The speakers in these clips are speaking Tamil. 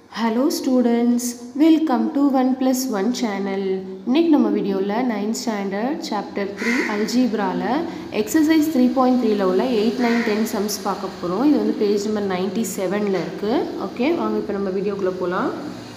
hello students welcome to one plus one channel இன்னைக்கு நம்ம வீடியோவில் நைன்த் ஸ்டாண்டர்ட் சாப்டர் த்ரீ அல்ஜீப்ராவில் எக்ஸசைஸ் த்ரீ பாயிண்ட் த்ரீல உள்ள எயிட் நைன் டென் சம்ஸ் பார்க்க போகிறோம் இது வந்து பேஜ் நம்பர் நைன்ட்டி செவனில் இருக்குது ஓகே வாங்க இப்போ நம்ம வீடியோக்குள்ளே போகலாம்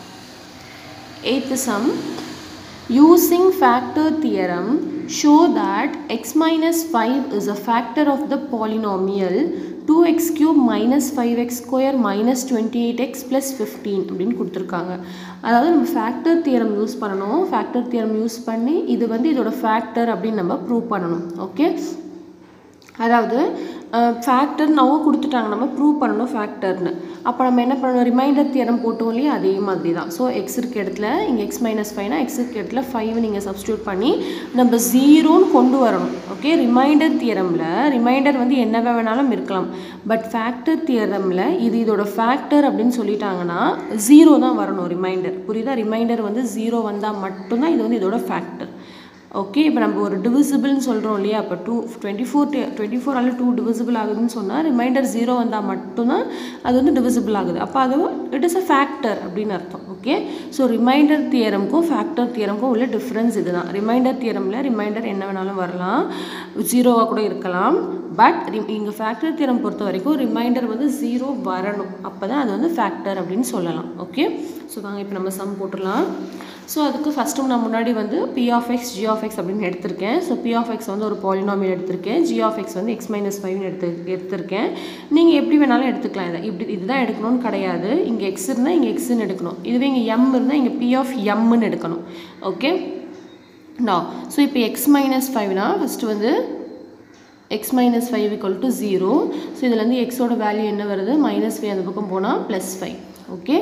eighth sum using factor theorem show that x minus 5 is a factor of the polynomial 2x cube minus 5x square minus 28x plus 15 அப்படின்னு கொடுத்துருக்காங்க அதாவது நம்ம ஃபேக்டர் தியரம் யூஸ் பண்ணணும் ஃபேக்டர் தியரம் யூஸ் பண்ணி இது வந்து இதோட ஃபேக்டர் அப்படின்னு நம்ம ப்ரூவ் பண்ணணும் ஓகே அதாவது ஃபேக்டர் அவங்க கொடுத்துட்டாங்க நம்ம ப்ரூவ் பண்ணணும் ஃபேக்டர்னு அப்போ நம்ம என்ன பண்ணணும் ரிமைண்டர் தியரம் போட்டோம் இல்லையா அதே மாதிரி தான் ஸோ எக்ஸ் இருக்க இடத்துல இங்கே எக்ஸ் மைனஸ் ஃபைவ்னா எக்ஸ் இருக்க இடத்துல ஃபைவ் நீங்கள் சப்ஸ்டியூட் பண்ணி நம்ம ஜீரோன்னு கொண்டு வரணும் ஓகே ரிமைண்டர் தியரமில் ரிமைண்டர் வந்து என்னவே வேணாலும் இருக்கலாம் பட் ஃபேக்டர் தியரமில் இது இதோட ஃபேக்டர் அப்படின்னு சொல்லிட்டாங்கன்னா ஜீரோ தான் வரணும் ரிமைண்டர் புரியுதா ரிமைண்டர் வந்து ஜீரோ வந்தால் மட்டும்தான் இது வந்து இதோட ஃபேக்டர் ஓகே இப்போ நம்ம ஒரு டிவிசிபிள்னு சொல்கிறோம் இல்லையா அப்போ டூ டுவெண்ட்டி ஃபோர் டுவெண்ட்டி ஃபோரால் டூ டிவிசிபிள் ஆகுதுன்னு சொன்னால் ரிமைண்டர் ஜீரோ வந்தால் மட்டும்தான் அது வந்து டிவிசிபிள் ஆகுது அப்போ அது இட் இஸ் அ ஃபேக்டர் அப்படின்னு அர்த்தம் ஓகே ஸோ ரிமைண்டர் தியரம்க்கும் ஃபேக்டர் தியரம்க்கும் உள்ள டிஃப்ரென்ஸ் இதுதான் ரிமைண்டர் தியரமில் ரிமைண்டர் என்ன வேணாலும் வரலாம் ஜீரோவாக கூட இருக்கலாம் பட் இங்கே ஃபேக்டர் தியரம் பொறுத்த வரைக்கும் ரிமைண்டர் வந்து ஜீரோ வரணும் அப்போ தான் அது வந்து ஃபேக்டர் அப்படின்னு சொல்லலாம் ஓகே ஸோ தாங்க இப்போ நம்ம சம் போட்டுடலாம் ஸோ அதுக்கு ஃபஸ்ட்டு நான் முன்னாடி வந்து p of x g of x அப்படின்னு எடுத்திருக்கேன் ஸோ பி ஆஃப் எக்ஸ் வந்து ஒரு பாலினாமியல் எடுத்திருக்கேன் ஜி ஆஃப் எக்ஸ் வந்து எக்ஸ் மைனஸ் ஃபைவ்னு எடுத்து எடுத்திருக்கேன் நீங்கள் எப்படி வேணாலும் எடுத்துக்கலாம் இதை இப்படி இதுதான் எடுக்கணும்னு கிடையாது இங்கே எக்ஸ் இருந்தால் இங்கே எக்ஸ்ன்னு எடுக்கணும் இதுவே இங்கே எம் இருந்தால் இங்கே பி ஆஃப் எம்னு எடுக்கணும் ஓகே நான் ஸோ இப்போ எக்ஸ் மைனஸ் ஃபைவ்னா ஃபஸ்ட்டு வந்து x minus five equal to zero so இதுலேருந்து எக்ஸோட வேல்யூ என்ன வருது மைனஸ் ஃபைவ் அந்த பக்கம் போனால் ப்ளஸ் ஃபைவ் ஓகே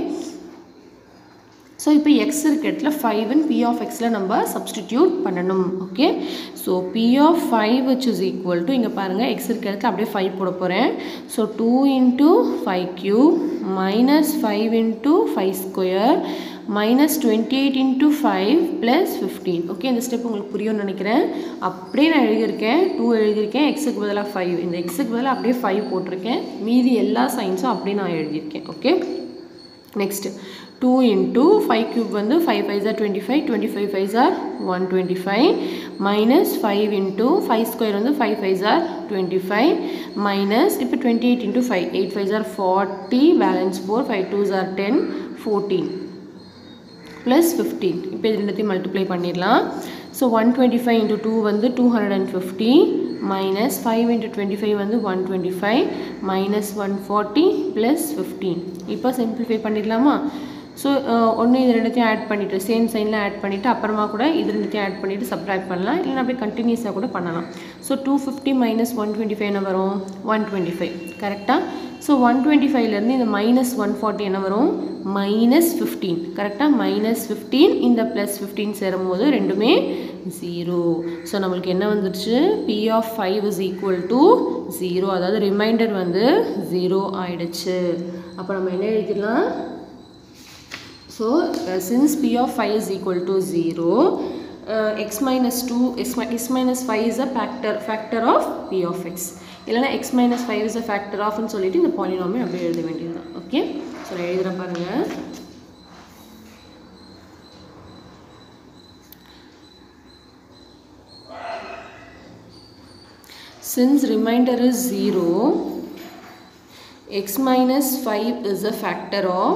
ஸோ இப்போ எக்ஸ் இருக்க இடத்துல ஃபைவ்னு பி ஆஃப் எக்ஸில் நம்ம சப்ஸ்டிடியூட் பண்ணணும் okay so p of five which is equal to இங்கே பாருங்கள் எக்ஸ் இருக்க இடத்துல அப்படியே ஃபைவ் போட போகிறேன் so two into five cube minus five into five square minus twenty eight into five plus fifteen okay இந்த ஸ்டெப் உங்களுக்கு புரியும்னு நினைக்கிறேன் அப்படியே நான் எழுதியிருக்கேன் டூ எழுதியிருக்கேன் எக்ஸுக்கு பதிலாக ஃபைவ் இந்த எக்ஸுக்கு பதிலாக அப்படியே ஃபைவ் போட்டிருக்கேன் மீதி எல்லா சைன்ஸும் அப்படியே நான் எழுதியிருக்கேன் okay next two into five cube வந்து five five are twenty five twenty five five are one twenty five minus five into five square வந்து five five are twenty five minus இப்போ twenty eight into five eight five are forty balance four five twos are ten fourteen plus fifteen இப்போ இது ரெண்டுத்தையும் மல்டிப்ளை பண்ணிடலாம் so one twenty five into two வந்து two hundred and fifty minus five into twenty five வந்து one twenty five minus one forty plus fifteen இப்போ சிம்பிளிஃபை பண்ணிடலாமா ஸோ ஒன்று இது ரெண்டுத்தையும் ஆட் பண்ணிவிட்டு சேம் சைனில் ஆட் பண்ணிவிட்டு அப்புறமா கூட இது ரெண்டுத்தையும் ஆட் பண்ணிவிட்டு சப்ராக்ட் பண்ணலாம் இல்லைனா அப்படியே கண்டினியூஸாக கூட பண்ணலாம் so two fifty minus one twenty five என்ன வரும் ஒன் டுவெண்ட்டி ஃபைவ் கரெக்டாக ஸோ ஒன் டுவெண்ட்டி ஃபைவ்லேருந்து இந்த மைனஸ் ஒன் ஃபார்ட்டி என்ன வரும் மைனஸ் ஃபிஃப்டீன் கரெக்டாக மைனஸ் ஃபிஃப்டீன் இந்த ப்ளஸ் ஃபிஃப்டீன் சேரும் போது ரெண்டுமே ஜீரோ ஸோ நம்மளுக்கு என்ன வந்துடுச்சு p of five is equal to zero அதாவது ரிமைண்டர் வந்து ஜீரோ ஆயிடுச்சு அப்போ நம்ம என்ன எழுதிடலாம் so since p of five is equal to zero x minus two x x minus five is a factor factor of p of x இல்லைனா x minus five is a factor ஆஃப்னு சொல்லிட்டு இந்த பாலினாமே அப்படியே எழுத வேண்டியது தான் ஓகே ஸோ நான் எழுதுகிறேன் பாருங்கள் since remainder is 0 x minus 5 is a factor of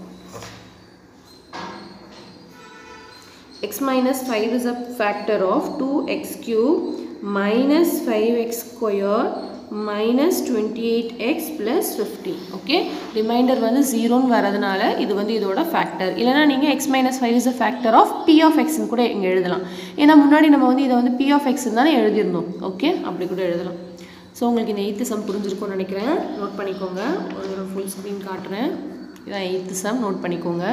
x minus 5 is a factor of 2x cube minus 5x square minus 28x plus 50 okay remainder வந்து ஜீரோன்னு வரதுனால இது வந்து இதோட ஃபேக்டர் இல்லைனா நீங்கள் x minus five is a factor of p of எக்ஸ்னு கூட இங்கே எழுதலாம் ஏன்னா முன்னாடி நம்ம வந்து இதை வந்து பி ஆஃப் எக்ஸ்னு தானே எழுதியிருந்தோம் ஓகே அப்படி கூட எழுதலாம் ஸோ உங்களுக்கு இந்த எயித்து சம் புரிஞ்சிருக்கும்னு நினைக்கிறேன் நோட் பண்ணிக்கோங்க ஒரு தடவை ஃபுல் ஸ்க்ரீன் காட்டுறேன் இதான் எயித்து சம் நோட் பண்ணிக்கோங்க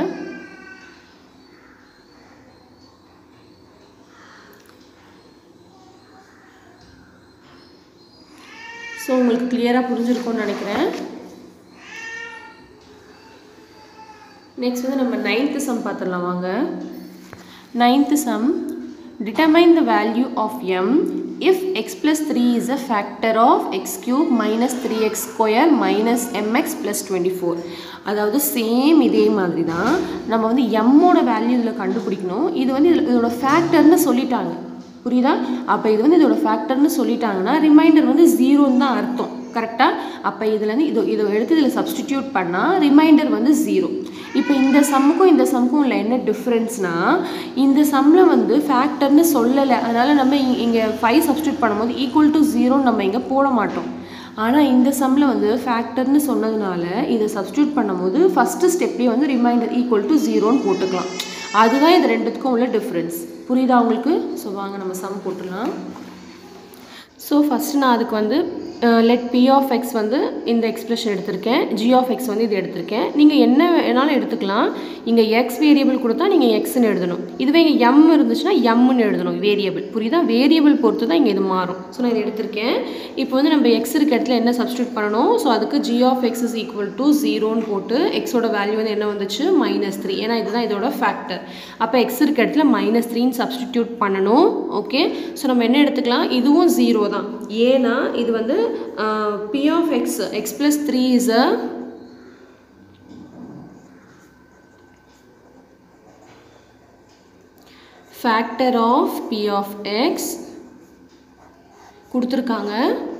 ஸோ உங்களுக்கு கிளியராக புரிஞ்சிருக்கும்னு நினைக்கிறேன் நெக்ஸ்ட் வந்து நம்ம நைன்த்து சம் பார்த்துடலாம் வாங்க ninth sum determine the value of m if x plus three is a factor of x cube minus three x square minus m x plus twenty four அதாவது சேம் இதே மாதிரி தான் நம்ம வந்து எம்மோட வேல்யூ இதில் கண்டுபிடிக்கணும் இது வந்து இதில் இதோட ஃபேக்டர்னு சொல்லிட்டாங்க புரியுதா அப்போ இது வந்து இதோட ஃபேக்டர்னு சொல்லிட்டாங்கன்னா ரிமைண்டர் வந்து ஜீரோன்னு தான் அர்த்தம் கரெக்டாக அப்போ இதுலேருந்து இது இதை எடுத்து இதில் சப்ஸ்டிடியூட் பண்ணால் ரிமைண்டர் வந்து ஜீரோ இப்போ இந்த சம்முக்கும் இந்த சம்முக்கும் உள்ள என்ன டிஃப்ரென்ஸ்னால் இந்த சம்மில் வந்து ஃபேக்டர்னு சொல்லலை அதனால் நம்ம இங்கே ஃபைவ் சப்ஸ்டியூட் பண்ணும்போது ஈக்குவல் டு ஜீரோன்னு நம்ம இங்கே போட மாட்டோம் ஆனால் இந்த சம்மில் வந்து ஃபேக்டர்னு சொன்னதுனால இதை சப்ஸ்டியூட் பண்ணும்போது ஃபஸ்ட்டு ஸ்டெப்லேயே வந்து ரிமைண்டர் ஈக்குவல் டு ஜீரோன்னு போட்டுக்கலாம் அதுதான் இது ரெண்டுத்துக்கும் உள்ள டிஃப்ரென்ஸ் புரியுதா உங்களுக்கு ஸோ வாங்க நம்ம சம் போட்டுடலாம் ஸோ ஃபஸ்ட்டு நான் அதுக்கு வந்து லெட் பி ஆஃப் எக்ஸ் வந்து இந்த எக்ஸ்பிரஷன் எடுத்திருக்கேன் ஜி ஆஃப் எக்ஸ் வந்து இது எடுத்திருக்கேன் நீங்கள் என்ன வேணாலும் எடுத்துக்கலாம் இங்கே எக்ஸ் வேரியபிள் கொடுத்தா நீங்கள் எக்ஸ்ன்னு எழுதணும் இதுவே இங்கே எம் இருந்துச்சுன்னா எம்னு எழுதணும் வேரியபிள் புரியுதா வேரியபிள் பொறுத்து தான் இங்கே இது மாறும் ஸோ நான் இது எடுத்திருக்கேன் இப்போ வந்து நம்ம எக்ஸ் இருக்க இடத்துல என்ன சப்ஸ்டியூட் பண்ணணும் ஸோ அதுக்கு g of x is equal to ஜீரோன்னு போட்டு எக்ஸோட வேல்யூ வந்து என்ன வந்துச்சு மைனஸ் த்ரீ ஏன்னா இதுதான் இதோட ஃபேக்டர் அப்போ எக்ஸ் இருக்க இடத்துல மைனஸ் த்ரீன்னு சப்ஸ்டிடியூட் பண்ணணும் ஓகே ஸோ நம்ம என்ன எடுத்துக்கலாம் இதுவும் ஜீரோ தான் ஏன்னா இது வந்து p of x x plus three is a factor of p of x கொடுத்துருக்காங்க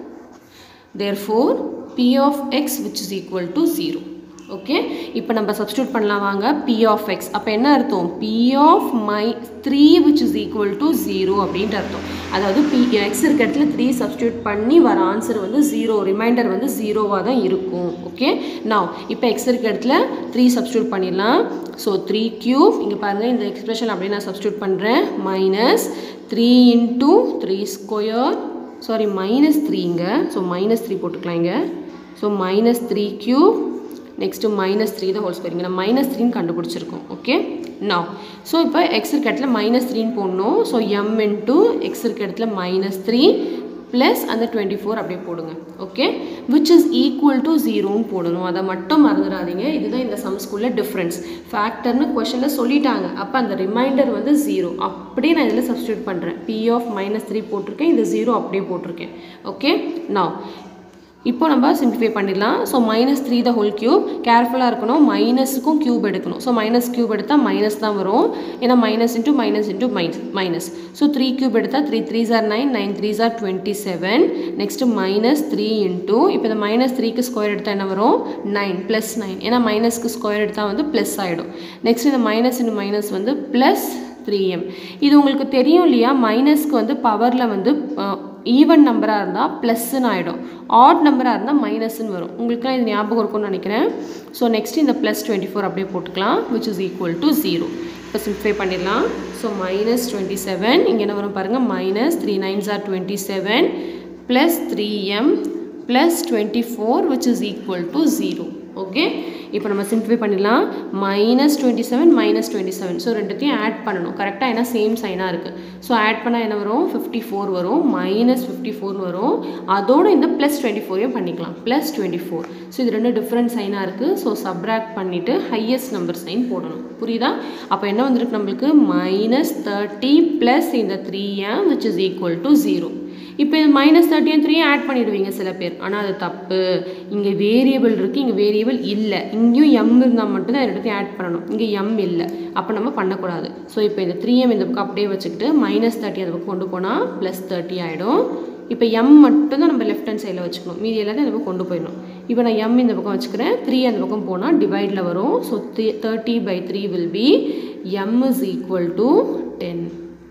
therefore p of x which is equal to zero okay இப்போ நம்ம சப்ஸ்டியூட் பண்ணலாம் வாங்க பி ஆஃப் எக்ஸ் அப்போ என்ன அர்த்தம் p of my three which is equal to zero அப்படின்ட்டு அர்த்தம் அதாவது பி எக்ஸ் இருக்க இடத்துல த்ரீ சப்ஸ்டியூட் பண்ணி வர ஆன்சர் வந்து ஜீரோ ரிமைண்டர் வந்து ஜீரோவாக தான் இருக்கும் ஓகே நான் இப்போ எக்ஸ் இருக்க இடத்துல த்ரீ சப்ஸ்டியூட் பண்ணிடலாம் ஸோ த்ரீ க்யூப் இங்கே பாருங்கள் இந்த எக்ஸ்பிரஷன் அப்படியே நான் சப்ஸ்டியூட் பண்ணுறேன் minus three into three square sorry minus த்ரீங்க ஸோ மைனஸ் த்ரீ போட்டுக்கலாம் இங்கே so minus three cube next minus three தான் ஹோல் ஸ்கொயர் இங்கே நம்ம மைனஸ் த்ரீன்னு கண்டுபிடிச்சிருக்கோம் ஓகே நான் ஸோ இப்போ எக்ஸ் இருக்க இடத்துல மைனஸ் த்ரீன்னு போடணும் ஸோ எம் இன்ட்டு எக்ஸ் இருக்க இடத்துல மைனஸ் த்ரீ ப்ளஸ் அந்த டுவெண்ட்டி ஃபோர் அப்படியே போடுங்க okay which is equal to ஜீரோன்னு போடணும் அதை மட்டும் மறந்துடாதீங்க இதுதான் இந்த சம்ஸ்குள்ள டிஃப்ரென்ஸ் ஃபேக்டர்னு கொஷனில் சொல்லிட்டாங்க அப்போ அந்த ரிமைண்டர் வந்து ஜீரோ அப்படியே நான் இதில் சப்ஸ்டியூட் பண்ணுறேன் பி ஆஃப் மைனஸ் த்ரீ போட்டிருக்கேன் இந்த ஜீரோ அப்படியே போட்டிருக்கேன் ஓகே நான் இப்போ நம்ம சிம்பிளிஃபை பண்ணிடலாம் so minus three the whole cube கேர்ஃபுல்லாக இருக்கணும் மைனஸுக்கும் கியூப் எடுக்கணும் ஸோ மைனஸ் கியூப் எடுத்தால் மைனஸ் தான் வரும் ஏன்னா minus into minus into minus minus so three cube எடுத்தால் three three are nine nine three are twenty seven next minus three into இப்போ இந்த மைனஸ் த்ரீக்கு ஸ்கொயர் எடுத்தால் என்ன வரும் நைன் ப்ளஸ் நைன் ஏன்னா மைனஸ்க்கு ஸ்கொயர் எடுத்தால் வந்து ப்ளஸ் ஆகிடும் நெக்ஸ்ட் இந்த மைனஸ் இன்ட்டு மைனஸ் வந்து ப்ளஸ் த்ரீ எம் இது உங்களுக்கு தெரியும் இல்லையா மைனஸ்க்கு வந்து பவரில் வந்து ஈவன் நம்பராக இருந்தால் ப்ளஸ்ன்னு ஆகிடும் ஆட் நம்பராக இருந்தால் மைனஸ்ன்னு வரும் உங்களுக்குலாம் இது ஞாபகம் இருக்கும்னு நினைக்கிறேன் ஸோ நெக்ஸ்ட் இந்த ப்ளஸ் டுவெண்ட்டி ஃபோர் அப்படியே போட்டுக்கலாம் which is equal to zero இப்போ சிம்ப்ளை பண்ணிடலாம் ஸோ மைனஸ் டுவெண்ட்டி செவன் இங்கே என்ன வரும் பாருங்கள் minus three nines are twenty seven plus three m plus twenty four which is equal to zero okay இப்போ நம்ம சிம்பிளிஃபை பண்ணிடலாம் minus twenty seven minus twenty seven so ரெண்டுத்தையும் ஆட் பண்ணணும் கரெக்டாக ஏன்னா சேம் சைனாக இருக்குது ஸோ ஆட் பண்ணால் என்ன வரும் ஃபிஃப்டி ஃபோர் வரும் மைனஸ் ஃபிஃப்டி ஃபோர்னு வரும் அதோட இந்த ப்ளஸ் டுவெண்ட்டி ஃபோரையும் பண்ணிக்கலாம் ப்ளஸ் டுவெண்ட்டி ஃபோர் ஸோ இது ரெண்டு டிஃப்ரெண்ட் சைனாக இருக்குது ஸோ சப்ராக்ட் பண்ணிவிட்டு ஹையஸ்ட் நம்பர் சைன் போடணும் புரியுதா அப்போ என்ன வந்திருக்கு நம்மளுக்கு மைனஸ் தேர்ட்டி ப்ளஸ் இந்த three m which is equal to zero இப்போ இது மைனஸ் தேர்ட்டியும் த்ரீ ஆட் பண்ணிடுவீங்க சில பேர் ஆனால் அது தப்பு இங்கே வேரியபிள் இருக்குது இங்கே வேரியபிள் இல்லை இங்கேயும் எம் இருந்தால் மட்டும்தான் ரெண்டுத்தையும் ஆட் பண்ணணும் இங்கே எம் இல்லை அப்போ நம்ம பண்ணக்கூடாது ஸோ இப்போ இந்த த்ரீ எம் இந்த பக்கம் அப்படியே வச்சுக்கிட்டு மைனஸ் தேர்ட்டி அந்த பக்கம் கொண்டு போனால் ப்ளஸ் தேர்ட்டி ஆகிடும் இப்போ எம் மட்டும் தான் நம்ம லெஃப்ட் ஹேண்ட் சைடில் வச்சுக்கணும் மீதி எல்லாத்தையும் அந்த பக்கம் கொண்டு போயிடணும் இப்போ நான் எம் இந்த பக்கம் வச்சுக்கிறேன் த்ரீ அந்த பக்கம் போனால் டிவைடில் வரும் so three thirty by three will be m is equal to ten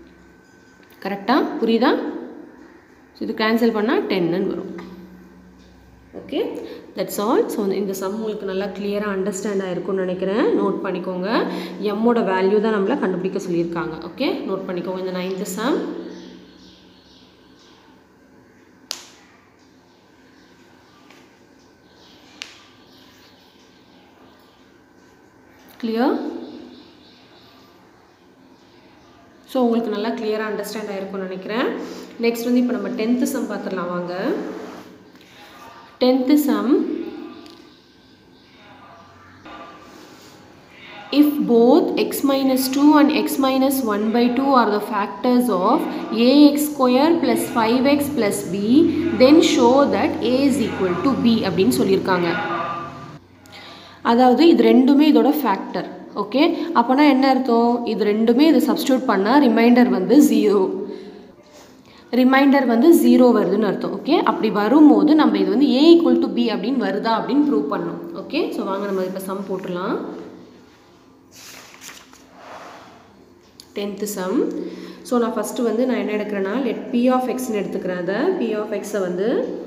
கரெக்டாக புரியுதா ஸோ இது கேன்சல் பண்ணால் டென்னு வரும் ஓகே தட்ஸ் ஆல் ஸோ இந்த சம் உங்களுக்கு நல்லா கிளியராக அண்டர்ஸ்டாண்ட் ஆகிருக்கும்னு நினைக்கிறேன் நோட் பண்ணிக்கோங்க எம்மோட வேல்யூ தான் நம்மளை கண்டுபிடிக்க சொல்லியிருக்காங்க ஓகே நோட் பண்ணிக்கோங்க இந்த நைன்த்து சம் கிளியர் ஸோ உங்களுக்கு நல்லா கிளியராக அண்டர்ஸ்டாண்ட் ஆகிருக்கும்னு நினைக்கிறேன் நெக்ஸ்ட் வந்து இப்போ நம்ம டென்த்து சம் பார்த்துடலாம் வாங்க tenth sum if both x minus 2 and x minus 1 by 2 are the factors of ax square plus 5x plus b then show that a is equal to b அப்படின்னு சொல்லியிருக்காங்க அதாவது இது ரெண்டுமே இதோட ஃபேக்டர் ஓகே அப்போனா என்ன அர்த்தம் இது ரெண்டுமே இதை சப்ஸ்டியூட் பண்ணால் ரிமைண்டர் வந்து ஜீரோ ரிமைண்டர் வந்து ஜீரோ வருதுன்னு அர்த்தம் ஓகே அப்படி வரும்போது நம்ம இது வந்து ஏ ஈக்குவல் டு பி அப்படின்னு வருதா அப்படின்னு ப்ரூவ் பண்ணணும் ஓகே ஸோ வாங்க நம்ம இப்போ சம் போட்டுடலாம் டென்த்து சம் ஸோ நான் ஃபஸ்ட்டு வந்து நான் என்ன எடுக்கிறேன்னா லெட் பி ஆஃப் எக்ஸ்னு எடுத்துக்கிறேன் அதை பி ஆஃப் எக்ஸை வந்து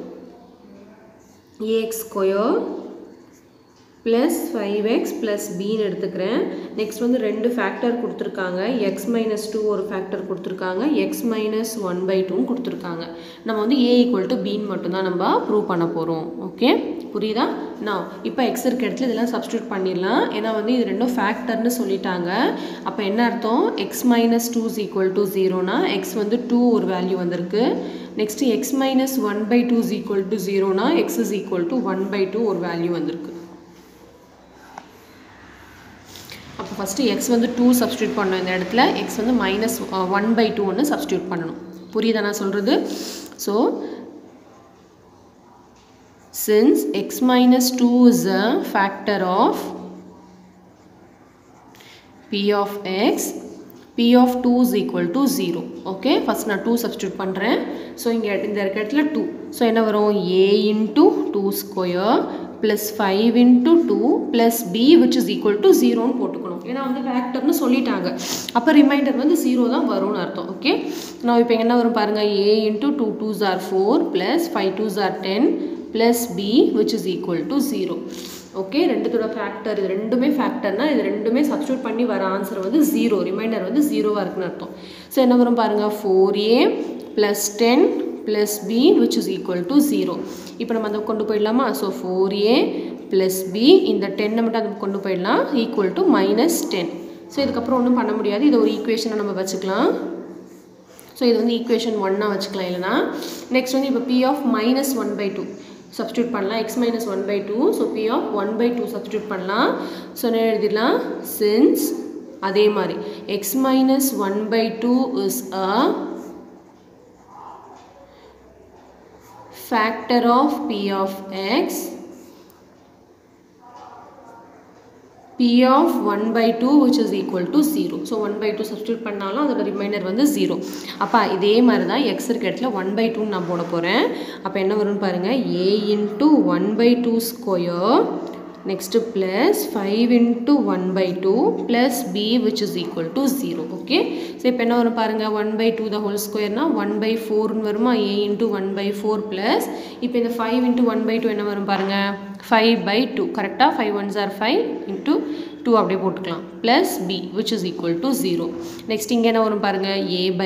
a x square plus five x plus பின்னு எடுத்துக்கிறேன் நெக்ஸ்ட் வந்து ரெண்டு ஃபேக்டர் கொடுத்துருக்காங்க எக்ஸ் மைனஸ் டூ ஒரு ஃபேக்டர் கொடுத்துருக்காங்க எக்ஸ் மைனஸ் ஒன் பை டூன்னு கொடுத்துருக்காங்க நம்ம வந்து ஏ ஈக்குவல் டு பின்னு மட்டும்தான் நம்ம ப்ரூவ் பண்ண போகிறோம் ஓகே புரியுதா நான் இப்போ எக்ஸ் இருக்க இடத்துல இதெல்லாம் சப்ஸ்டியூட் பண்ணிடலாம் ஏன்னா வந்து இது ரெண்டும் ஃபேக்டர்னு சொல்லிட்டாங்க அப்போ என்ன அர்த்தம் x minus two is equal to ஜீரோனா எக்ஸ் வந்து டூ ஒரு வேல்யூ வந்திருக்கு next x minus one by two is equal to ஜீரோனா x is equal to one by two ஒரு வேல்யூ வந்திருக்கு அப்போ ஃபஸ்ட்டு எக்ஸ் வந்து டூ சப்ஸ்டியூட் பண்ணணும் இந்த இடத்துல எக்ஸ் வந்து மைனஸ் ஒன் பை டூ ஒன்று சப்ஸ்டியூட் பண்ணணும் புரியுதா நான் சொல்கிறது so since x minus 2 is a factor of p of x p of 2 is equal to 0 okay first நான் 2 substitute பண்ணுறேன் ஸோ இங்கே இந்த இருக்க இடத்துல 2 ஸோ என்ன வரும் a into 2 square plus 5 into 2 plus b which is equal to 0ன்னு போட்டுக்கணும் ஏன்னா வந்து ஃபேக்டர்னு சொல்லிட்டாங்க அப்போ ரிமைண்டர் வந்து 0 தான் வரும்னு அர்த்தம் ஓகே நான் இப்போ என்ன வரும் பாருங்கள் a into 2 2s are 4 plus 5 2s are 10 plus b which is equal to 0 okay ரெண்டுத்தோட ஃபேக்டர் இது ரெண்டுமே ஃபேக்டர்னா இது ரெண்டுமே சப்ஸ்டியூட் பண்ணி வர ஆன்சர் வந்து ஜீரோ ரிமைண்டர் வந்து ஜீரோவாக இருக்குன்னு அர்த்தம் ஸோ என்ன வரும் பாருங்கள் four a plus ten plus b which is equal to zero இப்போ நம்ம அதை கொண்டு போயிடலாமா so four a plus b இந்த டென்னை மட்டும் அதை கொண்டு போயிடலாம் equal to minus ten so இதுக்கப்புறம் ஒன்றும் பண்ண முடியாது இதை ஒரு ஈக்குவேஷனை நம்ம வச்சுக்கலாம் ஸோ இது வந்து ஈக்குவேஷன் ஒன்னாக வச்சுக்கலாம் இல்லைனா நெக்ஸ்ட் வந்து இப்போ p of minus one by two substitute பண்ணலாம் x minus one by two so p of one by two substitute பண்ணலாம் ஸோ என்ன எழுதிடலாம் சின்ஸ் அதே மாதிரி x minus one by two is a factor of p of x p of 1 by 2 which is equal to 0 so 1 by 2 substitute பண்ணாலும் அதோட ரிமைண்டர் வந்து 0 அப்போ இதே மாதிரி தான் x இருக்க இடத்துல 1 by 2 நான் போட போகிறேன் அப்போ என்ன வரும்னு பாருங்கள் a into 1 by 2 square next plus 5 into 1 by 2 plus b which is equal to 0 okay so இப்போ என்ன வரும் பாருங்க 1 by 2 the whole square னா 1 by 4 னு வருமா a into 1 by 4 plus இப்போ இந்த 5 into 1 by 2 என்ன வரும் பாருங்க 5 by 2 கரெக்டாக 5 ones are 5 into 2 அப்படியே போட்டுக்கலாம் plus b which is equal to 0 next இங்கே என்ன வரும் பாருங்க a by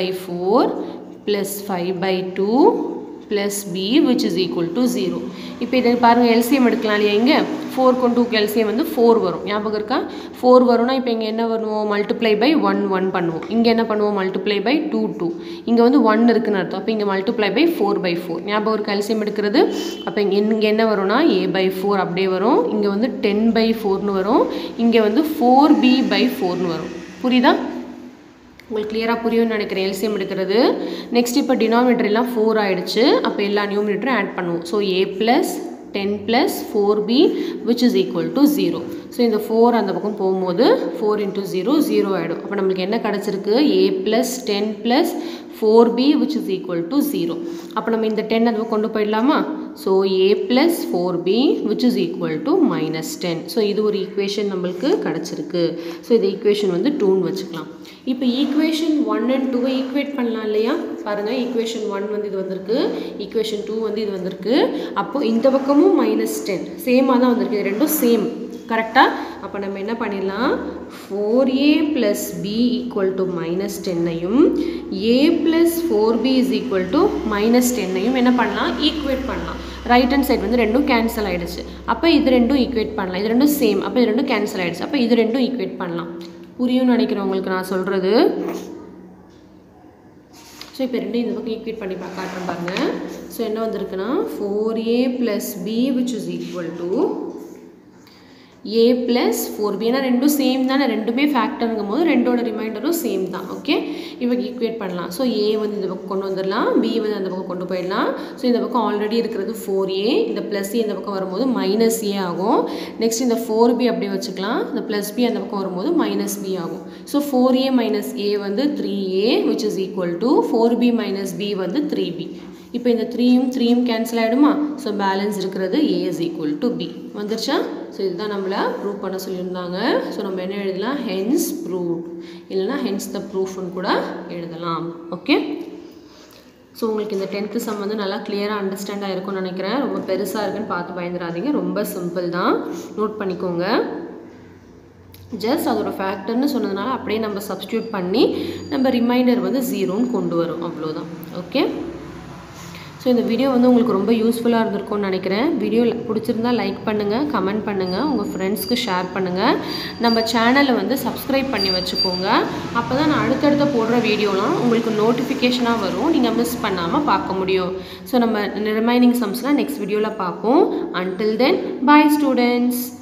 4 plus 5 by 2 plus b which is equal to 0 இப்போ இதை பாருங்கள் எல்சிஎம் எடுக்கலாம் இல்லையா இங்கே ஃபோர்க்கும் டூக்கு எல்சிஎம் வந்து ஃபோர் வரும் ஞாபகம் இருக்கா ஃபோர் வரும்னா இப்போ இங்கே என்ன பண்ணுவோம் மல்டிப்ளை பை ஒன் ஒன் பண்ணுவோம் இங்கே என்ன பண்ணுவோம் மல்டிப்ளை பை டூ டூ இங்கே வந்து ஒன் இருக்குன்னு அர்த்தம் அப்போ இங்கே multiply by four by four ஞாபகம் இருக்கா எல்சிஎம் எடுக்கிறது அப்போ இங்கே இங்கே என்ன வரும்னா ஏ பை ஃபோர் அப்படியே வரும் இங்கே வந்து டென் பை ஃபோர்னு வரும் இங்கே வந்து ஃபோர் பி பை ஃபோர்னு வரும் புரியுதா உங்களுக்கு கிளியராக புரியும்னு நினைக்கிறேன் எல்சிஎம் எடுக்கிறது நெக்ஸ்ட் இப்போ டினாமினேட்டர் எல்லாம் ஃபோர் ஆயிடுச்சு அப்போ எல்லா நியூமினேட்டரும் ஆட் பண்ணுவோம் so a plus ten plus four b which is equal to zero so இந்த ஃபோர் அந்த பக்கம் போகும்போது ஃபோர் இன்ட்டு ஜீரோ ஜீரோ ஆகிடும் அப்போ நம்மளுக்கு என்ன கிடச்சிருக்கு a plus ten plus four b which is equal to zero அப்போ நம்ம இந்த டென் அந்த கொண்டு போயிடலாமா so a plus four b which is equal to minus ten so இது ஒரு ஈக்குவேஷன் நம்மளுக்கு கிடச்சிருக்கு ஸோ இந்த ஈக்குவேஷன் வந்து டூன்னு வச்சுக்கலாம் இப்போ ஈக்குவேஷன் ஒன் அண்ட் டூவை ஈக்குவேட் பண்ணலாம் இல்லையா பாருங்கள் ஈக்குவேஷன் ஒன் வந்து இது வந்திருக்கு ஈக்குவேஷன் டூ வந்து இது வந்திருக்கு அப்போது இந்த பக்கமும் மைனஸ் டென் சேமாக தான் வந்திருக்கு இது ரெண்டும் சேம் கரெக்டாக அப்போ நம்ம என்ன பண்ணிடலாம் four a plus b equal to minus டென்னையும் a plus four b is equal to minus டென்னையும் என்ன பண்ணலாம் ஈக்குவேட் பண்ணலாம் ரைட் ஹேண்ட் சைடு வந்து ரெண்டும் கேன்சல் ஆகிடுச்சு அப்போ இது ரெண்டும் ஈக்குவேட் பண்ணலாம் இது ரெண்டும் சேம் அப்போ இது ரெண்டும் கேன்சல் ஆகிடுச்சு அப்போ இது ரெண்டும் ஈக்குவேட் பண்ணலாம் புரியும்னு நினைக்கிறேன் உங்களுக்கு நான் சொல்கிறது ஸோ இப்போ ரெண்டும் இந்த பக்கம் ஈக்குவேட் பண்ணி பா காட்டுறேன் பாருங்கள் ஸோ என்ன வந்திருக்குன்னா four a plus b which is equal to a plus four b ஏன்னா ரெண்டும் சேம் தானே ரெண்டுமே ஃபேக்டருங்கும் போது ரெண்டோட ரிமைண்டரும் சேம் தான் ஓகே இப்போ ஈக்குவேட் பண்ணலாம் ஸோ ஏ வந்து இந்த பக்கம் கொண்டு வந்துடலாம் பி வந்து அந்த பக்கம் கொண்டு போயிடலாம் ஸோ இந்த பக்கம் ஆல்ரெடி இருக்கிறது ஃபோர் ஏ இந்த ப்ளஸ் ஏ இந்த பக்கம் வரும்போது மைனஸ் ஏ ஆகும் நெக்ஸ்ட் இந்த ஃபோர் பி அப்படியே வச்சுக்கலாம் இந்த ப்ளஸ் பி அந்த பக்கம் வரும்போது மைனஸ் பி ஆகும் so four a minus a வந்து three a which is equal to four b minus b வந்து த்ரீ பி இப்போ இந்த த்ரீயும் த்ரீயும் கேன்சல் ஆகிடுமா ஸோ பேலன்ஸ் இருக்கிறது a is equal to b வந்துருச்சா ஸோ இதுதான் நம்மளை ப்ரூவ் பண்ண சொல்லியிருந்தாங்க ஸோ நம்ம என்ன எழுதலாம் ஹென்ஸ் ப்ரூவ் இல்லைனா ஹென்ஸ் த ப்ரூஃப்னு கூட எழுதலாம் ஓகே ஸோ உங்களுக்கு இந்த டென்த்து சம் வந்து நல்லா கிளியராக அண்டர்ஸ்டாண்ட் ஆகிருக்கும்னு நினைக்கிறேன் ரொம்ப பெருசாக இருக்குன்னு பார்த்து பயந்துடாதீங்க ரொம்ப சிம்பிள் தான் நோட் பண்ணிக்கோங்க ஜஸ்ட் அதோட ஃபேக்டர்னு சொன்னதுனால அப்படியே நம்ம சப்ஸ்டியூட் பண்ணி நம்ம ரிமைண்டர் வந்து ஜீரோன்னு கொண்டு வரும் அவ்வளோதான் ஓகே ஸோ இந்த வீடியோ வந்து உங்களுக்கு ரொம்ப யூஸ்ஃபுல்லாக இருந்திருக்கும்னு நினைக்கிறேன் வீடியோ பிடிச்சிருந்தா லைக் பண்ணுங்கள் கமெண்ட் பண்ணுங்கள் உங்கள் ஃப்ரெண்ட்ஸ்க்கு ஷேர் பண்ணுங்கள் நம்ம சேனலை வந்து சப்ஸ்கிரைப் பண்ணி வச்சுக்கோங்க அப்போ தான் நான் அடுத்தடுத்த போடுற வீடியோலாம் உங்களுக்கு நோட்டிஃபிகேஷனாக வரும் நீங்கள் மிஸ் பண்ணாமல் பார்க்க முடியும் ஸோ நம்ம ரிமைனிங் சம்ஸ்லாம் நெக்ஸ்ட் வீடியோவில் பார்ப்போம் அன்டில் தென் பாய் ஸ்டூடெண்ட்ஸ்